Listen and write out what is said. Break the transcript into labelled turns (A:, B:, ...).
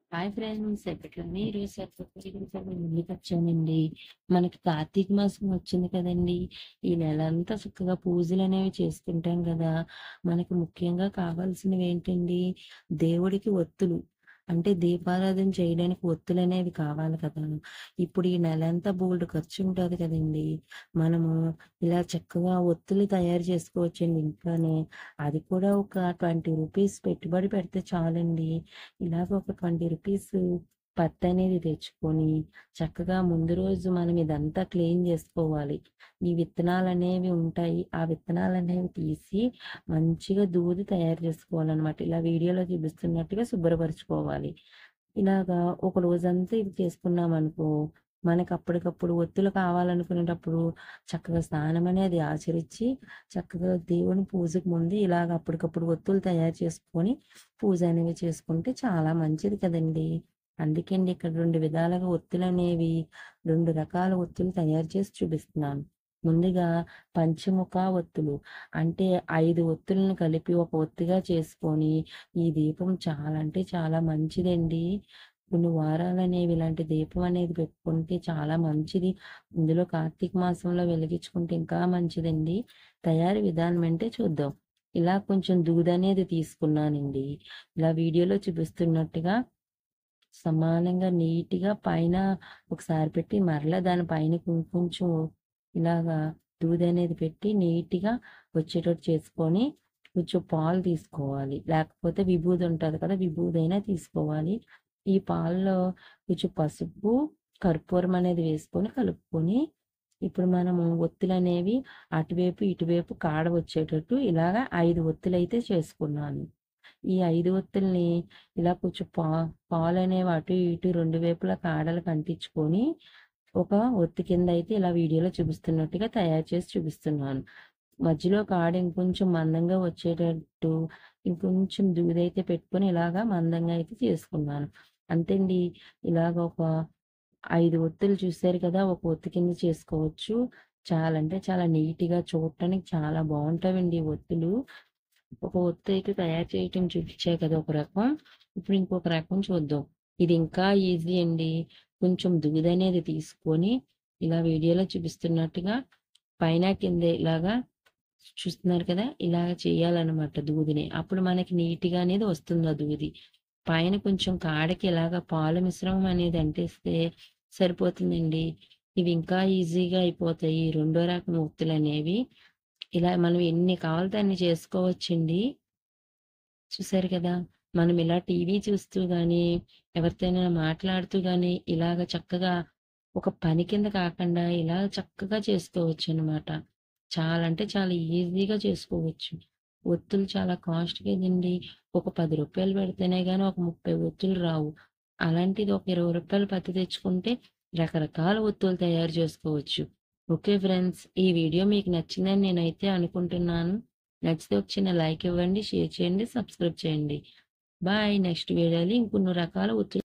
A: hi friends ఎప్పట్లో మీరు ముందుకొచ్చానండి మనకి కార్తీక మాసం వచ్చింది కదండి ఈ నెల అంతా చక్కగా పూజలు అనేవి చేసుకుంటాం కదా మనకి ముఖ్యంగా కావాల్సినవి ఏంటండి దేవుడికి ఒత్తులు అంటే దీపారాధన చేయడానికి ఒత్తులు అనేవి కావాలి కదా ఇప్పుడు ఈ నెల అంతా బోల్డ్ ఖర్చు ఉంటుంది కదండి మనము ఇలా చక్కగా ఒత్తులు తయారు చేసుకోవచ్చండి ఇంట్లోనే అది కూడా ఒక ట్వంటీ రూపీస్ పెట్టుబడి పెడితే చాలండి ఇలాగ ఒక ట్వంటీ రూపీస్ పత్తి అనేది తెచ్చుకొని చక్కగా ముందు రోజు మనం ఇదంతా క్లీన్ చేసుకోవాలి ఈ విత్తనాలు అనేవి ఉంటాయి ఆ విత్తనాలు అనేవి తీసి మంచిగా దూది తయారు చేసుకోవాలన్నమాట ఇలా వీడియోలో చూపిస్తున్నట్టుగా శుభ్రపరచుకోవాలి ఇలాగా ఒక రోజంతా ఇది చేసుకున్నాం అనుకో మనకి అప్పటికప్పుడు ఒత్తులు కావాలనుకునేటప్పుడు చక్కగా స్నానం అనేది ఆచరించి చక్కగా దేవుని పూజకు ముందు ఇలాగ అప్పటికప్పుడు ఒత్తులు తయారు చేసుకొని పూజ అనేవి చేసుకుంటే చాలా మంచిది కదండి అందుకండి ఇక్కడ రెండు విధాలుగా ఒత్తులు అనేవి రెండు రకాల ఒత్తులు తయారు చేసి చూపిస్తున్నాను ముందుగా పంచముఖ ఒత్తులు అంటే ఐదు ఒత్తులను కలిపి ఒక ఒత్తిగా చేసుకొని ఈ దీపం చాలా అంటే చాలా మంచిదండి కొన్ని వారాలు అనేవి ఇలాంటి దీపం అనేది పెట్టుకుంటే చాలా మంచిది ఇందులో కార్తీక మాసంలో వెలిగించుకుంటే ఇంకా మంచిదండి తయారీ విధానం అంటే చూద్దాం ఇలా కొంచెం దూది అనేది తీసుకున్నానండి ఇలా వీడియోలో చూపిస్తున్నట్టుగా సమానంగా నీట్గా పైన ఒకసారి పెట్టి మరలా దాని పైన కొంచెం ఇలాగా దూది అనేది పెట్టి నీట్గా వచ్చేటట్టు చేసుకొని కొంచెం పాలు తీసుకోవాలి లేకపోతే విభూది ఉంటుంది కదా విభూది అయినా తీసుకోవాలి ఈ పాలలో కొంచెం పసుపు కర్పూరం అనేది వేసుకొని కలుపుకొని ఇప్పుడు మనము ఒత్తులు అనేవి అటువైపు ఇటువైపు కాడ వచ్చేటట్టు ఇలాగా ఐదు ఒత్తులు అయితే చేసుకున్నాను ఈ ఐదు ఒత్తుల్ని ఇలా కొంచెం పా పాలు అనేవి అటు ఇటు రెండు వైపులా కాడలు కంటించుకొని ఒక ఒత్తి కింద అయితే ఇలా వీడియోలో చూపిస్తున్నట్టుగా తయారు చేసి చూపిస్తున్నాను మధ్యలో కాడ ఇంకొంచెం మందంగా వచ్చేటట్టు ఇంకొంచెం దూదైతే పెట్టుకొని ఇలాగా మందంగా అయితే చేసుకున్నాను అంతేండి ఇలాగ ఒక ఐదు ఒత్తులు చూసారు కదా ఒక ఒత్తి కింద చేసుకోవచ్చు చాలా అంటే చాలా నీట్గా చూడటానికి చాలా బాగుంటాయండి ఈ ఒత్తులు ఒక ఒత్తు అయితే తయారు చేయటం చూపించే కదా ఒక రకం ఇప్పుడు ఇంకొక రకం చూద్దాం ఇది ఇంకా ఈజీ అండి కొంచెం దూది అనేది తీసుకొని ఇలా వీడియోలో చూపిస్తున్నట్టుగా పైన కింద ఇలాగా చూస్తున్నారు కదా ఇలాగ చేయాలన్నమాట దూదిని అప్పుడు మనకి నీట్గా అనేది వస్తుంది ఆ దూది పైన కొంచెం కాడకి ఇలాగ పాలు మిశ్రమం అనేది అంటిస్తే సరిపోతుందండి ఇవి ఇంకా ఈజీగా అయిపోతాయి రెండో రకం ఒత్తులు అనేవి ఇలా మనం ఎన్ని కావాలితే అన్ని చేసుకోవచ్చండి చూసారు కదా మనం ఇలా టీవీ చూస్తూ గాని ఎవరితోనైనా మాట్లాడుతూ గాని ఇలాగ చక్కగా ఒక పని కింద కాకుండా ఇలా చక్కగా చేసుకోవచ్చు అన్నమాట చాలా అంటే చాలా ఈజీగా చేసుకోవచ్చు ఒత్తులు చాలా కాస్ట్ కదండి ఒక పది రూపాయలు పెడితేనే గానీ ఒక ముప్పై ఒత్తులు రావు అలాంటిది ఒక ఇరవై రూపాయలు పత్తి తెచ్చుకుంటే రకరకాల ఒత్తులు తయారు చేసుకోవచ్చు ఓకే ఫ్రెండ్స్ ఈ వీడియో మీకు నచ్చిందని నేనైతే అనుకుంటున్నాను నచ్చితే ఒక చిన్న లైక్ ఇవ్వండి షేర్ చేయండి సబ్స్క్రైబ్ చేయండి బాయ్ నెక్స్ట్ వీడియోలో ఇంకొన్ని రకాల ఒత్తులు